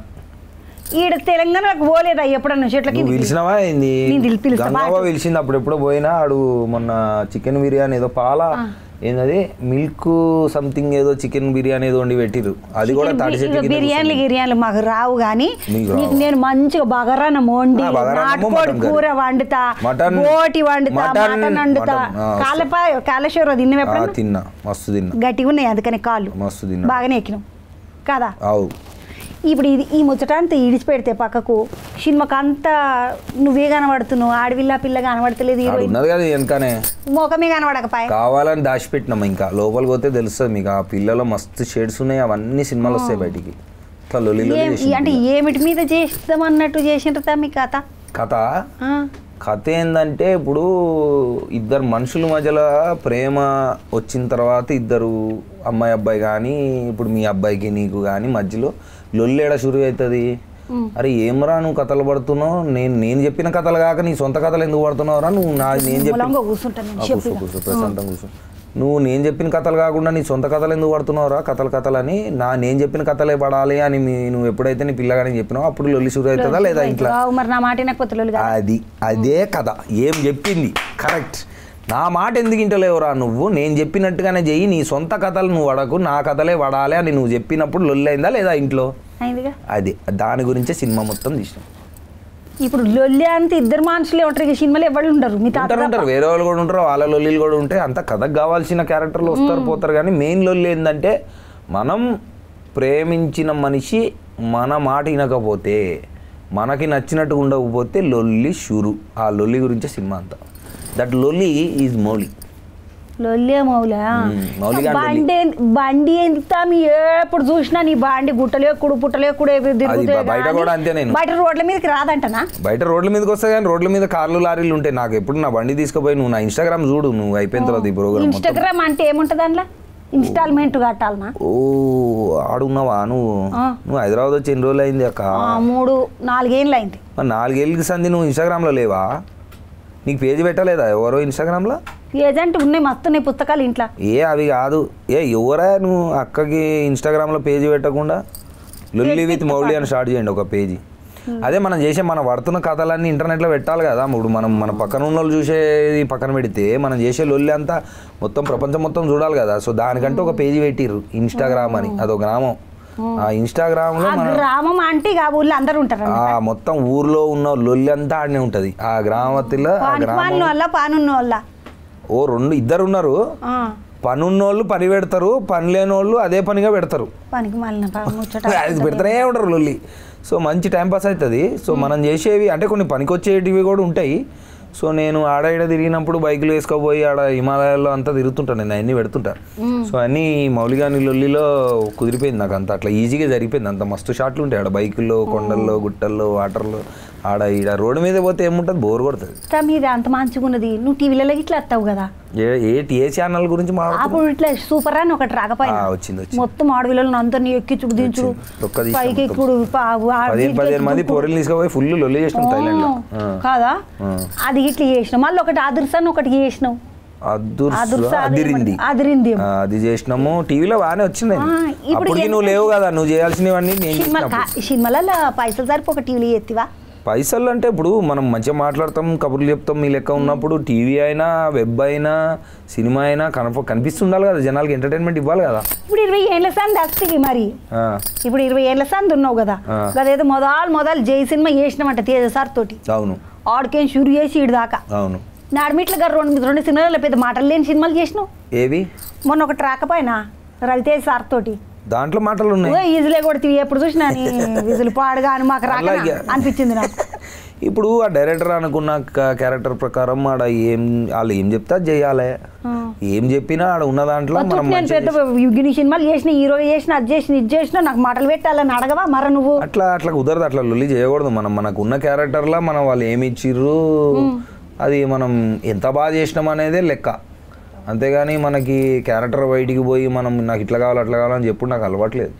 ఈడ తెలంగాణకు పోలేదా ఎప్పుడన్నా చెట్లకి నువ్వు పిలిచినావా ఏంది నేను పిలి- పిలుస్తా, గంగవ్వ బాగా. పిలిచింది అప్పుడు ఎప్పుడో పోయినా ఆడు మొన్న చికెన్ బిర్యానీ ఏదో పాల ఏందది మిల్క్ సంథింగ్ ఏదో చికెన్ బిర్యానీ ఏదో వండి పెట్టిరు అది కూడా తాటి చెట్ల కింద బిర్యానీలు గిర్యానీలు మాకు రావు కానీ మీకు రావా? నీకు నేను మంచిగా బగరానం వండి ఆ, బగారన్నము, నాటుకోడి మటన్ కర్రీ. కూర వండుతా మటన్- బోటి వండుతా మటన్- మటన్ వండుతా మటన్, ఆ, కాలపా కాళేశ్వరం తిన్నవి ఆ, ఎప్పుడన్నా తిన్నా మస్తు తిన్నా గట్టిగా ఉన్నాయి అందుకని కాళ్ళు మస్తు తిన్నా బాగానే ఎక్కినాం కదా అవు ఇప్పుడు ఇది ఈ ముచ్చట అంతా ఇడిచి పెడితే పక్కకు సినిమాకి అంతా నువ్వే కనబడుతున్నావు ఆడవిల్ల పిల్ల కనబడతలేదు ఆడు హీరోయిన్ ఉన్నది కదా వెనకనే ముఖమే కనబడకపాయ కావాలని దాచిపెట్టినాం ఇంకా లోపలికి పోతే తెలుస్తుంది మీకు ఆ పిల్లలో మస్తు షేడ్స్ ఉన్నాయి అవన్నీ సినిమాలు వస్తాయి బయటికి ఇట్లా లొల్లిలో ఏం- అంటే ఏమిటి మీద చేస్తాం అన్నట్టు చేసిండ్రు మీ కథ కథ ఆ, కథ ఏంటంటే ఇప్పుడు ఇద్దరు మనుషుల మధ్యలో ప్రేమ వచ్చిన తర్వాత ఇద్దరు అమ్మాయి అబ్బాయి కానీ ఇప్పుడు మీ అబ్బాయికి నీకు కానీ మధ్యలో లొల్లేడ షురు అవుతుంది అరే ఏమరా నువ్వు కథలు పడుతున్నావు నేను నేను చెప్పిన కథలు కాక నీ సొంత కథలు ఎందుకు పడుతున్నావురా నువ్వు నా నేను చెప్పిన మూలంగా కూర్చుంటాను నేను ఆ, చెప్పు కూర్చో కూర్చో ప్రశాంతంగా కూర్చో నువ్వు నేను చెప్పిన కథలు కాకుండా నీ సొంత కథలు ఎందుకు పడుతున్నావురా కథలు కథలు అని నా నేను చెప్పిన కథలే పడాలి అని మీ నువ్వు ఎప్పుడైతే నీ పిల్లగాని చెప్పినావు అప్పుడు లొల్లి షురు అవుతుందా లేదా ఇంట్లో రావు మరి నా మాట వినకపోతే లొల్లి కాదు. అది అదే కథ ఏం చెప్పింది కరెక్ట్ నా మాట ఎందుకు ఇంటలేవురా నువ్వు నేను చెప్పినట్టుగానే చెయ్యి నీ సొంత కథలు నువ్వు వడకు నా కథలే వడాలి అని నువ్వు చెప్పినప్పుడు లొల్లైందా లేదా ఇంట్లో అయిందిగా అది దాని గురించే సినిమా మొత్తం తీసినాం ఇప్పుడు లొల్లి అంతే ఇద్దరు మనుషులే ఉంటారు ఇక సినిమాలో ఎవరు ఉండరు మీ తాత ఉంటారు ఉంటారు వేరే వాళ్ళు కూడా ఉంటారు వాళ్ళ లొల్లీలు కూడా ఉంటాయి అంత కథకు కావాల్సిన క్యారెక్టర్లు వస్తారు పోతారు కానీ మెయిన్ లొల్లి ఏంటంటే మనం ప్రేమించిన మనిషి మన మాట వినకపోతే మనకి నచ్చినట్టు ఉండకపోతే లొల్లి షురు ఆ లొల్లి గురించే సినిమా అంతా దట్ లొల్లి ఈజ్ మౌలి లొల్లే మౌలా మ్మ్, మౌలిగా బండి బండి ఎంత మీ ఎప్పుడు చూసినా నీ బండి గుట్టలేకుడు పుట్టలేకుడు తిరుగుతాయి బ- బయట కానీ కూడా అంతే నేను. బయట రోడ్ల మీదకి రాదంటనా బయట రోడ్ల మీదకి వస్తాయి కానీ రోడ్ల మీద కార్లు లారీలు ఉంటాయి నాకు ఎప్పుడు నా బండి తీసుకుపోయి నువ్వు నా ఇన్స్టాగ్రామ్ చూడు నువ్వు అయిపోయిన తర్వాత ఈ ప్రోగ్రామ్ మొత్తం ఇన్స్టాగ్రామ్ అంటే ఏముంటుంది అందులో ఇన్స్టాల్మెంట్ కట్టాలనా ఓ ఆడున్నావా నువ్వు ఆ. నువ్వు హైదరాబాద్ వచ్చి ఎన్ని రోజులు అయింది అక్క ఆ, మూడు నాలుగేళ్ళు అయింది మరి నాలుగేళ్ళకి సంది నువ్వు ఇన్స్టాగ్రామ్లో లేవా నీకు పేజీ పెట్టలేదా ఎవరో ఇన్స్టాగ్రామ్లో ఏజెంట్ ఉన్నాయి మస్తు ఉన్నాయి పుస్తకాలు ఇంట్లో ఏ అవి కాదు ఏ ఎవరా నువ్వు అక్కకి ఇన్స్టాగ్రామ్లో పేజీ పెట్టకుండా లొల్లి విత్ మౌలి అని స్టార్ట్ చేయండి ఒక పేజీ అదే మనం చేసే మనం పడుతున్న కథలన్నీ ఇంటర్నెట్లో పెట్టాలి కదా ఇప్పుడు మనం మన పక్కన ఉన్న వాళ్ళు చూసేది పక్కన పెడితే మనం చేసే లొల్లి అంతా మొత్తం ప్రపంచం మొత్తం చూడాలి కదా సో దానికంటే ఒక పేజీ పెట్టిర్రు ఇన్స్టాగ్రామ్ అని అదొక గ్రామం ఆ ఇన్స్టాగ్రామ్లో ఆ మనం గ్రామం అంటే ఇక ఆ ఊళ్ళో అందరూ ఉంటారు ఆ మొత్తం ఊర్లో ఉన్న లొల్లి అంతా ఆడనే ఉంటది ఆ గ్రామతిలో ఆ పాని గ్రామం పాను వల్ల పానున్న వల్ల ఓ రెండు ఇద్దరు ఉన్నారు ఆ, పనున్నోళ్ళు పని పెడతారు పని లేనోళ్ళు అదే పనిగా పెడతారు పనికి మాలిన ప- ముచ్చట అది పెడతానే ఉంటారు లొల్లి సో మంచి టైం పాస్ అవుతుంది సో మనం చేసేవి అంటే కొన్ని పనికొచ్చేటివి కూడా ఉంటాయి సో నేను ఆడ ఈడ తిరిగినప్పుడు బైకులు వేసుకోపోయి ఆడ హిమాలయాల్లో అంతా తిరుగుతుంటాను నేను అన్నీ పెడుతుంటా సో అన్నీ మౌలిగాని లొల్లిలో కుదిరిపోయింది నాకు అంత అట్లా ఈజీగా జరిగిపోయింది అంత మస్తు షాట్లు ఉంటాయి ఆడ బైకుల్లో కొండల్లో గుట్టల్లో వాటర్లో ఆడ ఈడ రోడ్డు మీద పోతే ఏముంటుంది బోర్ కొడుతుంది ఇంత మీద అంత మంచిగా ఉన్నది నువ్వు టీవీలలో ఇట్లా వస్తావు కదా ఏ ఏ ఏ ఛానల్ గురించి మాట్లాడుతున్నావు అప్పుడు ఇట్లా సూపర్ అని ఒకటి రాకపోయినా ఆ, వచ్చింది వచ్చింది మొత్తం ఆడవిల్లలను అందరినీ ఎక్కించుడు దించుడు వచ్చింది. తొక్క తీసాం పైకి మొత్తం. ఎక్కుడు పా- ఆ పదిహేను వీటికి పదిహేను మంది దుంకుడు. పొరలు తీసుకుపోయి ఫుల్ లొల్లి చేసినాం థైలాండ్లో ఆ, కాదా ఆ. అది ఇట్లా చేసినావు మళ్ళీ ఒకటి అదుర్సాన్ని ఒకటి చేసినావు అదుర్స్ అదుర్సా అదిరింది అదిరింది ఆ, అది చేసినాము టీవీలో బాగానే వచ్చింది ఆ, ఇప్పుడు అప్పటికి నువ్వు లేవు కదా నువ్వు చేయాల్సినవన్నీ నేను సినిమా చేసినప్పుడు సినిమాలలో పైసలు సరిపో ఒక టీవీలో ఎత్తివా పైసలు అంటే ఇప్పుడు మనం మంచిగా మాట్లాడతాం కబుర్లు చెప్తాం మీ లెక్క ఉన్నప్పుడు టీవీ అయినా వెబ్ అయినా సినిమా అయినా కనప కనిపిస్తుండాలి కదా జనాలకి ఎంటర్టైన్మెంట్ ఇవ్వాలి కదా ఇప్పుడు ఇరవై ఏళ్ళ సంది వస్తుంది మరి ఆ, ఇప్పుడు ఇరవై ఏళ్ళ సంది ఉన్నావు కదా ఆ. అదేదో మొదలు మొదలు జై సినిమా చేసినామంట తేజ సార్ తోటి అవును ఆడికేం షురు చేసి ఇటు దాకా అవును నాడమిట్ల గారు రెండు రెండు సినిమాలు పెద్ద మాటలు లేని సినిమాలు చేసినావు ఏవి మొన్న ఒకటి రాకపోయినా రవితేజ్ సార్ తోటి దాంట్లో మాటలు ఉన్నాయి ఓ ఈజులే కొడుతుంది ఎప్పుడు చూసినా నీ విజులు పాడుగా అని మాకు రాక అలాగే. అనిపించింది నాకు ఇప్పుడు ఆ డైరెక్టర్ అనుకున్న క్యారెక్టర్ ప్రకారం ఆడ ఏం వాళ్ళు ఏం చెప్తే అది చేయాలి ఏం చెప్పినా ఆడ ఉన్న దాంట్లో మనం నేను మంచిగా పెద్ద గిన్ని సినిమాలు చేసిన హీరో చేసిన అది చేసిన ఇది చేసిన నాకు మాటలు పెట్టాలని అడగవా మర నువ్వు అట్లా అట్లా కుదరదు అట్లా లొల్లి చేయకూడదు మనం మనకు ఉన్న క్యారెక్టర్లా మనం వాళ్ళు ఏమి ఇచ్చిర్రు అది మనం ఎంత బాగా చేసినాం అనేదే లెక్క అంతేగాని మనకి క్యారెక్టర్ బయటికి పోయి మనం నాకు ఇట్లా కావాలి అట్లా కావాలని చెప్పుడు నాకు అలవాట్లేదు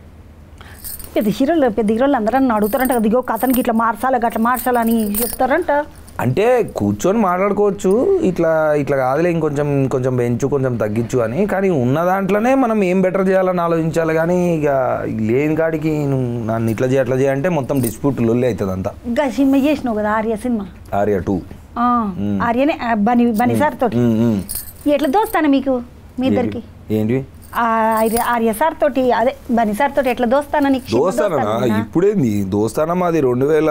పెద్ద హీరోలు పెద్ద హీరోలు అందరూ నన్ను అడుగుతారంట కదా ఇగో కథనికి ఇట్లా మార్చాలి గట్లా మార్చాలని చెప్తారంట అంటే కూర్చొని మాట్లాడుకోవచ్చు ఇట్లా ఇట్లా కాదులే ఇంకొంచెం కొంచెం పెంచు కొంచెం తగ్గించు అని కానీ ఉన్న దాంట్లోనే మనం ఏం బెటర్ చేయాలని ఆలోచించాలి కానీ ఇక లేని కాడికి నువ్వు నన్ను ఇట్లా చేయ అట్లా చేయంటే మొత్తం డిస్ప్యూట్ లొల్లి అవుతుంది అంతా ఇంకా సినిమా చేసినావు కదా ఆర్య సినిమా ఆర్య టూ ఆ, ఆర్యనే ఆ, బని బని సార్ తోటి ఎట్లా దోస్తాను మీకు మీ ఇద్దరికి ఏంటి ఆ, ఆర్య ఆర్య సార్ తోటి అదే బని సార్ తోటి ఎట్లా దోస్తానా నీకు సినిమా దోస్తానా దోస్తానా? ఇప్పుడేంది దోస్తానా మాది రెండు వేల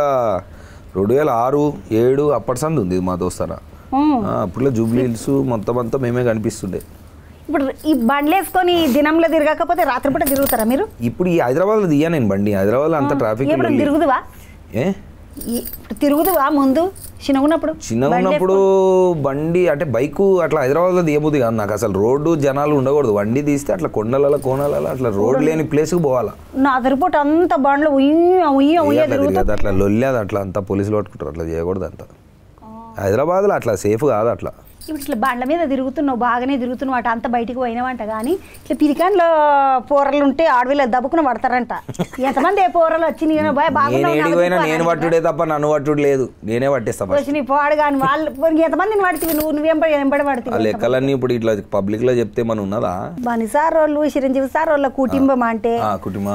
రెండు వేల ఆరు ఏడు అప్పటి సంది ఉంది మా దోస్తానా ఉమ్. ఆ, అప్పుడులో జూబ్లీ హిల్స్ మొత్తం అంతా మేమే కనిపిస్తుండే ఇప్పుడు ఈ బండ్లు వేసుకొని దినంలో తిరగకపోతే రాత్రిపూట తిరుగుతారా మీరు ఇప్పుడు ఈ హైదరాబాద్లో దియ్యా నేను బండి హైదరాబాద్లో అంత ట్రాఫిక్ ఎప్పుడు తిరుగుదువా ఏ ఈ- ఇప్పుడు తిరుగుదువా ముందు చిన్నగున్నప్పుడు చిన్నగా బండ్లు ఉన్నప్పుడు బండి అంటే బైక్ అట్లా హైదరాబాద్లో దిగబుద్ది కాదు నాకు అసలు రోడ్డు జనాలు ఉండకూడదు బండి తీస్తే అట్లా కొండలలో కోణాలలో అట్లా రోడ్ లేని ప్లేస్కి పోవాలా నా అదరిపోటు అంత బండ్లు ఉయ్య ఉయ్య ఏ ఉయ్య అట్లా తిరుగుతా తిరగదు అట్లా లొల్లేదు అట్లా అంతా పోలీసులు పట్టుకుంటారు అట్లా చేయకూడదు అంతా హైదరాబాద్లో అట్లా సేఫ్ కాదు అట్లా ఇప్పుడు ఇట్లా బండ్ల మీద తిరుగుతున్నావు బాగానే తిరుగుతున్నావు అట అంత బయటికి పోయినావంట కానీ ఇట్లా పిరికాన్లో పోరలు ఉంటే ఆడవిలో దబ్బుకుని పడతారంట ఎంతమంది ఏ పోరలు వచ్చినాయి కానీ బాయ్ నేను బాగున్నావు ఏడికి పోయినా నేను పట్టుడే తప్ప నన్ను పట్టుడు లేదు నేనే పట్టేస్తా first. వచ్చినాయి పోడు కానీ వాళ్ళు పోనీ ఎంతమందిని పడుతుంది నువ్వు నువ్వెంబడి ఎంబడి ఆ పడుతుంది లెక్కలన్నీ ఇప్పుడు ఇట్లా పబ్లిక్ లో చెప్తే మన ఉన్నదా బని సార్ వాళ్ళు చిరంజీవి సార్ వాళ్ళ కుటుంబం అంటే ఆ కుటుంబ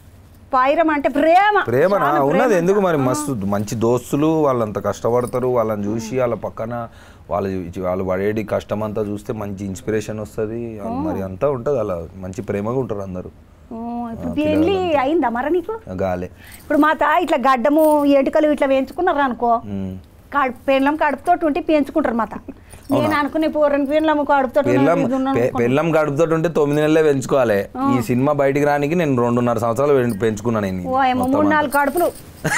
పైరం అంటే ప్రేమ ప్రేమనా చాలా ఉన్నది ప్రేమ. ఎందుకు మరి మస్తు మంచి దోస్తులు వాళ్ళంత కష్టపడతారు వాళ్ళని చూసి వాళ్ళ పక్కన వాళ్ళు వాళ్ళు పడేటి కష్టం అంతా చూస్తే మంచి ఇన్స్పిరేషన్ వస్తుంది మరి అంతా ఉంటుంది అలా మంచి ప్రేమగా ఉంటారు అందరూ ఊ, ఇప్పుడు పెళ్ళి అయిందా మరి నీకు గాలే ఇప్పుడు మా తా ఇట్లా గడ్డము ఎంటుకలు ఇట్లా వేయించుకున్నారు అనుకో ఉమ్. కడుపు పెళ్ళం కడుపుతోటి ఉంటే పెంచుకుంటారు మాత నేను అనుకునే పూర్వం పెళ్ళం కడుపుతోటి పెళ్ళం ఇది ఉన్నాను పె- అనుకున్నా. పెళ్ళం గడుపుతో ఉంటే తొమ్మిది నెలలే పెంచుకోవాలి ఈ సినిమా బయటికి రానికి నేను రెండున్నర సంవత్సరాలు పెం- పెంచుకున్నాను నేను ఓ ఏమో మూడు నాలుగు కడుపులు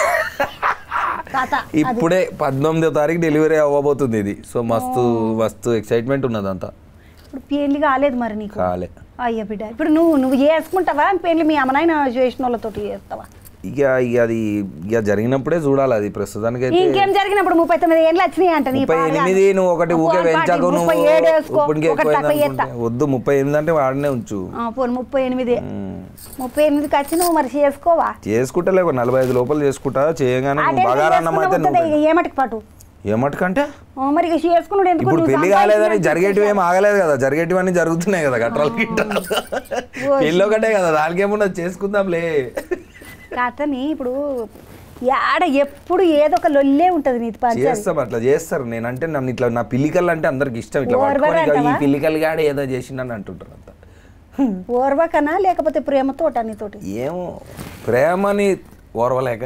తాత ఇప్పుడే పద్దెనిమిదో తారీఖు డెలివరీ అవ్వబోతుంది ఇది సో మస్తు మస్తు ఎక్సైట్మెంట్ ఉన్నది అంతా ఇప్పుడు పెళ్లి కాలేదు మరి నీకు కాలే అయ్యా బిడ్డ ఇప్పుడు నువ్వు నువ్వు చేసుకుంటావా పెళ్లి మీ అమ్మనాయన చేసిన వాళ్ళతోటి చేస్తావా ఇక ఇక అది ఇక జరిగినప్పుడే చూడాలి అది ప్రస్తుతానికి అయితే ఇంకేం జరిగినప్పుడు ముప్పై తొమ్మిది ఏళ్ళు వచ్చినాయి అంట నీ ముప్పై పాడుగా. ఎనిమిది నువ్వు ఒకటి ఊకే పోనీ పెంచాకు పాటి నువ్వు ముప్పై ఏడు వేసుకో ఇప్పటికే ఒకటి ఎక్కువైంది తక్కువ చేస్తా అనుకుంటే. వద్దు ముప్పై ఎనిమిది అంటే వాడినే ఉంచు ఆ, పోనీ ముప్పై ఎనిమిది ఉమ్. ముప్పై ఎనిమిదికి వచ్చి నువ్వు మరి చేసుకోవా చేసుకుంటా లేక నలభై ఐదు లోపల చేసుకుంటా చేయగానే అటే నువ్వు బగారా అన్నం అయితే చేసుకున్నా నువ్వు ఇక ఏమటికి పాటు ఏమటికంటే ఆ, మరి ఇక చేసుకున్నాడు ఎందుకు ఇప్పుడు నువ్వు పెళ్లి సంపాదించిన కాలేదని జరిగేటివి ఏం ఆగలేదు కదా జరిగేటివన్నీ జరుగుతున్నాయి కదా గట్రాలు గిట్రాలు పెళ్ళి ఒకటే కదా దానికి ఏమన్నా చేసుకుందాంలే కాతని ఇప్పుడు యాడ ఎప్పుడు ఏదో ఒక లొల్లే ఉంటది నీతి పంచాయతీ చేస్తాం అట్లా చేస్తారు నేనంటే నన్ను ఇట్లా నా పిల్లికల్ అంటే అందరికి ఇష్టం ఇట్లా ఓర్వరా పట్టుకొని ఇక ఈ అంటావా? పిల్లికల్ గాడే ఏదో చేసిండని అంటుంటారు అంతా ఓర్వకనా లేకపోతే ప్రేమతోట నీతోటి ఏమో ప్రేమని ఓర్వలేక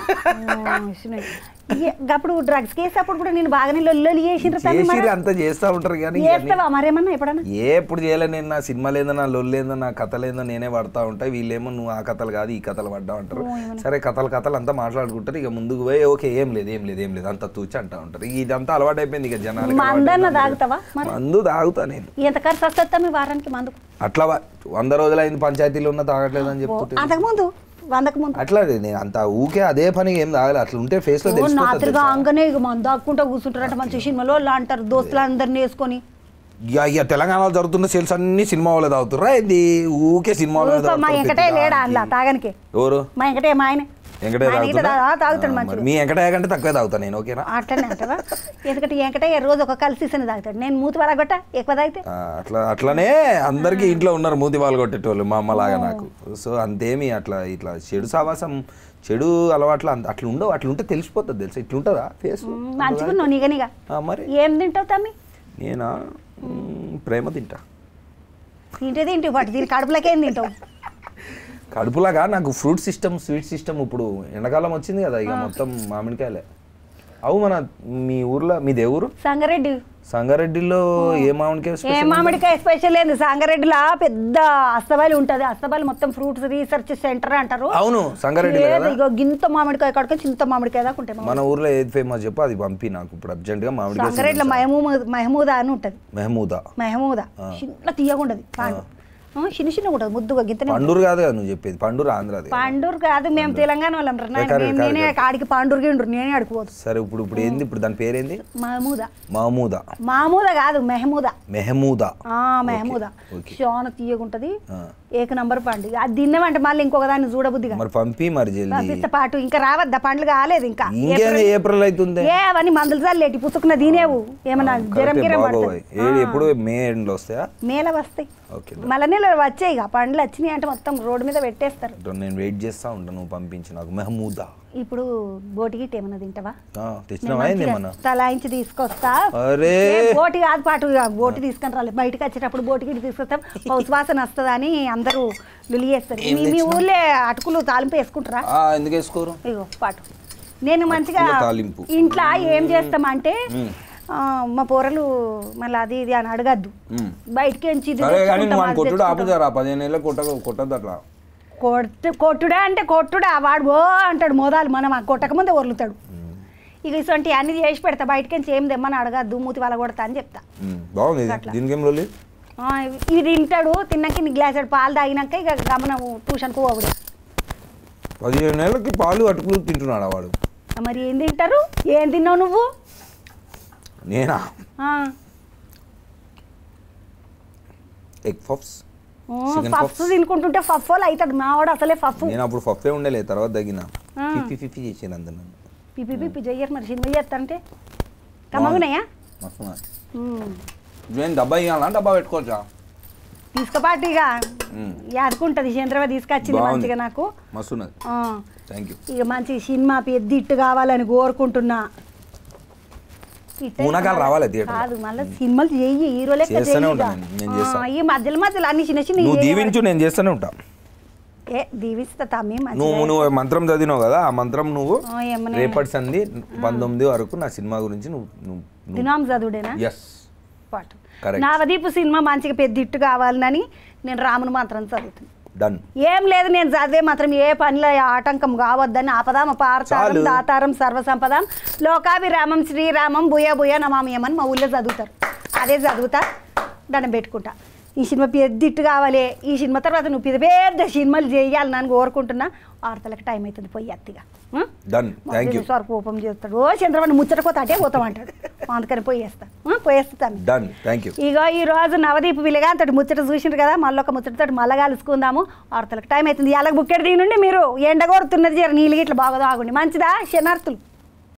ఇక అప్పుడు డ్రగ్స్ కేసు అప్పుడు కూడా నేను బాగానే లొల్లి చేసిండ్రు తమ్మి చేసి మరి అంతా చేస్తా ఉంటారు కానీ ఇవన్నీ- చేస్తావా మరేమన్నా ఎప్పుడన్నా ఏ ఎప్పుడు చేయలే నేను నా సినిమాలేందో నా లొల్లేందో నా కథలేందో నేనే పడతా ఉంటాయి వీళ్ళేమో నువ్వు ఆ కథలు కాదు ఈ కథలు పడ్డా అంటారు సరే కథలు కథలు అంతా మాట్లాడుకుంటారు ఇక ముందుకు పోయి ఓకే ఏం లేదు ఏం లేదు ఏం లేదు అంత తూచి అంటా ఉంటారు ఇక ఇదంతా అలవాటు అయిపోయింది ఇక జనాలకి మందన్న అలవాటు తాగుతావా అయిపోయింది. మరి మందు తాగుతా నేను ఎంత ఖర్చు వస్తుంది తమ్మి వారానికి మందుకు అట్లా వా- వంద రోజులైంది పంచాయతీలో ఉన్న తాగట్లేదు అని చెప్తుంటే అంతకుముందు వందకు ముందు అట్లా నేను అంత ఊకే అదే పని ఏం తాగలేదు అట్లా ఉంటే ఫేస్ లో ఓ తెలిసిపోతుంది నాతిరిగా తెలుసా? అంగనే ఇక మందు ఆక్కుంటా కూర్చుంటారంట మంచి సినిమాలో వాళ్ళు అంటారు దోస్తులు అందరిని వేసుకొని ఇక ఇక తెలంగాణలో జరుగుతున్న సేల్స్ అన్ని సినిమా వాళ్ళే తాగుతుర్రా ఇది ఊకే సినిమా వాళ్ళే ఊరుకో, మా తాగుతారు వెంకటే ప్రతి లేడా దానికి. అందులో తాగనికి ఎవరు మా వెంకటే మా ఆయన వెంకటయ్య ఆయన ఈత తాగుతున్నా? తా- తాగుతాడు ఆ, మంచిగా మరి మీ వెంకటయ్య కంటే తక్కువే తాగుతా నేను ఓకేనా అట్లనే అంటావా ఎందుకంటే వెంకటయ్య రోజు ఒక కలిసి తాగుతాడు నేను మూతి పడగొట్ట ఎక్కువ తాగితే ఆ, అట్లా అట్లనే అందరికీ ఇంట్లో ఉన్నారు మూతి పాలు కొట్టేటోళ్ళు మా అమ్మలాగా నాకు సో అంతేమి అట్లా ఇట్లా చెడు సావాసం చెడు అలవాట్లు అంత అట్లా ఉండవు అట్లా ఉంటే తెలిసిపోతుంది తెలుసా ఇట్లా ఉంటుందా ఫేస్ మంచిగా ఉన్నావు నిగనిగా మరి ఏం తింటావు తమ్మి నేనా మ్, ప్రేమ తింటా తింటే తింటావు పట్టు దీని కడుపులకేం తింటావు కడుపులాగా నాకు ఫ్రూట్ సిస్టమ్ స్వీట్ సిస్టమ్ ఇప్పుడు ఎండాకాలం వచ్చింది కదా ఇక మొత్తం మామిడికాయలే అవు మన మీ ఊర్లో మీదే ఊరు సంగారెడ్డి సంగారెడ్డిలో ఏ మామిడికాయ ఏ స్పెషల్ మామిడికాయ స్పెషల్ ఏంది సంగారెడ్డిలో పెద్ద అస్తబాలి ఉంటది అస్తబాలి మొత్తం ఫ్రూట్స్ రీసెర్చ్ సెంటర్ అంటారు అవును సంగారెడ్డి లేదు కదా ఇగో గింత మామిడికాయ కడుకొని చింత మామిడికాయ దాకా ఉంటాయి మన ఊర్లో ఏది ఫేమస్ చెప్పు అది పంపి నాకు ఇప్పుడు అర్జెంట్ గా మామిడికాయ సంగారెడ్డిలో మహమూద్ మహమూదా అని ఉంటది మెహమూదా మహమూదా చిన్న తీయగుండదు పండు ఆ, చిన్న చిన్న ఉంటుంది ముద్దుగా గింతనే ఉంటుంది. పండూరు కాదు కదా నువ్వు చెప్పేది పండూరు ఆంధ్రాది కదా. పాండూరు కాదు మేము తెలంగాణ వాళ్ళం రా నాయన. కరెక్ట్, మేము- కరెక్ట్, నేనే ఆడికి పాండూరు గిండ్రు నేనే అడుకోవచ్చు సరే ఇప్పుడు ఇప్పుడు ఏంది ఇప్పుడు దాని పేరేంది మహమూదా మహమూదా మామూదా కాదు మెహమూదా మెహమూదా ఆ మెహమూదా ఓకే. చాలా తీయగుంటది ఆ. ఏక నంబర్ పండు అది తిన్నామంటే మళ్ళీ ఇంకొక దాన్ని చూడబుద్దిగా మరి పంపి మరి జల్దీ పంపిస్తే పాటు ఇంకా రావద్దా పండ్లు కాలేదు ఇంకా ఇంకేంది ఏప్రిల్ అవుతుంది ఏ అవన్నీ మందులు చల్లేటి పుసుకున్న దీనేవు ఏమన్నా జ్వరం కరెక్టే గిరం బాగోయ్. పడుతుంది ఏడు ఎప్పుడు మే ఎండ్లో వస్తాయా మేల వస్తాయి ఓకే మళ్ళీ నెల వచ్చాయి ఇక పండ్లు వచ్చినాయి అంటే మొత్తం రోడ్డు మీద పెట్టేస్తారు దో. నేను వెయిట్ చేస్తా ఉంటాను నువ్వు పంపించి నాకు మెహమూదా ఇప్పుడు బోటి గిట్ ఏమన్నా తింటావా ఆ, తెచ్చినావా ఏంది ఏమన్నా తలాయించి తీసుకొస్తా అరే ఏ, బోటి కాదు పాటు ఇక బోటి తీసుకొని రాలేదు బయటకు వచ్చేటప్పుడు బోటి గిట్టి తీసుకొస్తాం పౌసు వాసన వస్తుంది అని అందరూ లులి చేస్తారు మీ మీ ఊర్లే అటుకులు తాలింపు వేసుకుంటారా ఆ, ఎందుకు వేసుకోరు ఇగో పాటు నేను మంచిగా అటుకుల తాలింపు. ఇంట్లో ఏం చేస్తామంటే ఆ, మా పోరలు మళ్ళీ అది ఇది అని అడగద్దు మ్మ్. బయటికి ఎంచి ఇది సరే కానీ తెచ్చుకుంటాం, నువ్వు అది కొట్టుడు తెచ్చుకుంటాం. ఆపుతారా పదిహేను ఏళ్ళ కొట్ట కొట్టద్దు అట్లా కొట్టు కొట్టుడా అంటే కొట్టుడా వాడు ఓ అంటాడు మోదాలు మనం ఆ కొట్టకముందే వరులుతాడు ఇక ఇటువంటి అన్ని చేసి పెడతా బయటకి నుంచి ఏం తెమ్మని అడగద్దు మూతి వాళ్ళ కొడతా అని చెప్తా ఉమ్, బాగుంది ఇది. అట్లా. దీనికి ఏం రోజు ఆ, ఇవి- ఇవి తింటాడు తిన్నాక నీ గ్లాస్ పాలు తాగినాక ఇక గమనం ట్యూషన్కు పోవుడు పదిహేను ఏళ్ళకి పాలు అటుకులు తింటున్నాడు వాడు మరి ఏం తింటారు ఏం తిన్నావు నువ్వు నేనా ఆ, ఎగ్ పఫ్స్ ఓ, Chicken పఫ్స్ puffs. తినుకుంటుంటే ఫఫోలు అవుతాడు మావాడు అసలే ఫఫ్ నేను అప్పుడు పఫే ఉండలే తర్వాత తగ్గిన ఆ. ఫిఫ్టీ ఫిఫ్టీ చేసాను అంత నన్ను పిపి పిపి చెయ్యరు మరి సినిమా చేస్తారంటే కమ్మగున్నాయా మస్తు ఉమ్. నేను డబ్బా ఇవ్వాలా డబ్బా పెట్టుకోవచ్చా తీసుకుపాటు ఇక ఉమ్. యాదుకుంటుంది చంద్రబాబు తీసుకొచ్చింది బాగుంది. మంచిగా నాకు మస్తున్నది ఆ, థ్యాంక్ యూ ఇక మంచి సినిమా పెద్ద ఇట్టు కావాలని కోరుకుంటున్నా ఇట్టే పూనకాలు రావాలి థియేటర్ కాదు మళ్ళీ సినిమాలు చెయ్యి హీరో లెక్క చేస్తూనే చెయ్యి ఉంటాను ఇక. నేను, నేను చేస్తా. ఆ, ఈ మధ్యలో మధ్యలో అన్ని చిన్న చిన్న నువ్వు దీవించు నేను చేస్తూనే ఉంటా ఏ దీవిస్తా తమ్మి నువ్వు మంచిగా నువ్వు మంత్రం చదివినావు కదా ఆ మంత్రం నువ్వు ఆ, ఏమన్నా రేపటి సంధి పంతొమ్మిది వరకు నా సినిమా గురించి నువ్వు నువ్వు దినాం చదువుడేనా ఎస్ పాటు Correct. నవదీపు సినిమా మంచిగా పెద్ద ఇట్టు కావాలని నేను రాముని మాత్రం చదువుతాను డన్ ఏం లేదు నేను చదివే మాత్రం ఏ పనిలో ఆటంకం కావద్దని ఆపదామ పారతారం చాలు. దాతారం సర్వసంపదాం లోకాభిరామం శ్రీరామం భూయ భూయ నమామియం అని మా ఊళ్ళో చదువుతారు అదే చదువుతా దండం పెట్టుకుంటా ఈ సినిమా పెద్దిట్టు కావాలి ఈ సినిమా తర్వాత నువ్వు పెద్ద పెద్ద సినిమాలు చేయాలి నన్ను కోరుకుంటున్నా వార్తలకు టైం అవుతుంది పోయి అత్తిగా డన్ థ్యాంక్ యూ సార్ కోపం చేస్తాడు ఓ చంద్రబాబు ముచ్చటపోతా అటే పోతామంటాడు అందుకని పోయేస్తా ఆ, పోయేస్తాను డన్ థ్యాంక్ యూ ఇగో ఈ రోజు నవదీప్ విలగా అంతటి ముచ్చట చూసిండ్రు కదా మళ్ళీ ఒక ముచ్చటతో మళ్ళా కలుసుకుందాము వార్తలకు టైం అవుతుంది ఎలా బుక్కెడు దీనుండి మీరు ఎండగొడుతున్నది జర నీళ్ళు గిట్ల బాగా తాగుండి మంచిదా శనార్థులు